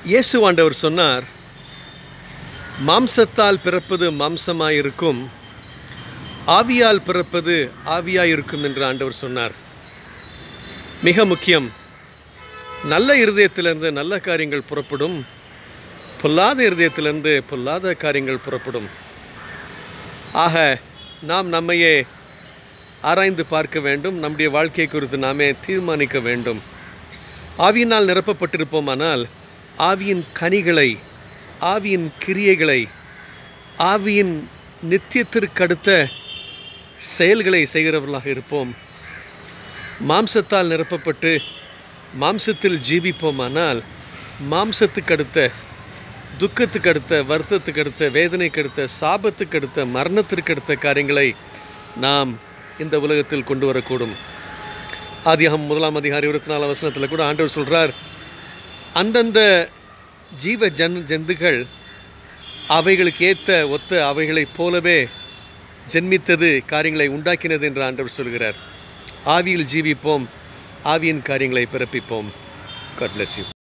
இயேசு ஆண்டவர் சொன்னார் மாம்சத்தால் பிறப்பது மாம்சமாயிருக்கும் ஆவியால் பிறப்பது ஆவியாயிருக்கும் என்று ஆண்டவர் சொன்னார் மிக முக்கியம் நல்ல இருதயத்திலிருந்து நல்ல காரியங்கள் புறப்படும் பொல்லாத இருதயத்திலிருந்து பொல்லாத காரியங்கள் புறப்படும் ஆக நாம் நம்மையே ஆராய்ந்து பார்க்க வேண்டும் நம்முடைய வாழ்க்கை குறித்து நாமே தீர்மானிக்க வேண்டும் ஆவியினால் நிரப்பப்பட்டிருப்போமானால் ஆவியின் கனிகளை ஆவியின் கிரியைகளை ஆவியின் நித்தியத்திற்கடுத்த செயல்களை செய்கிறவர்களாக இருப்போம் மாம்சத்தால் நிரப்பப்பட்டு மாம்சத்தில் ஜீவிப்போமானால் மாம்சத்துக்கு அடுத்த துக்கத்துக்கு அடுத்த வருத்தத்துக்கு அடுத்த வேதனைக்கு அடுத்த சாபத்துக்கு அடுத்த மரணத்திற்கு அடுத்த காரியங்களை நாம் இந்த உலகத்தில் கொண்டு வரக்கூடும் ஆதியாகம் முதலாம் அதிகாரி இருபத்தி நாலாம் வசனத்தில் கூட ஆண்டவர் சொல்கிறார் அந்தந்த ஜீவ ஜன் ஜந்துகள் அவைகளுக்கு ஏற்ற ஒத்த அவைகளைப் போலவே ஜென்மித்தது காரியங்களை உண்டாக்கினது என்று ஆண்டவர் சொல்கிறார் ஆவியில் ஜீவிப்போம் ஆவியின் காரியங்களை பிறப்பிப்போம் God bless you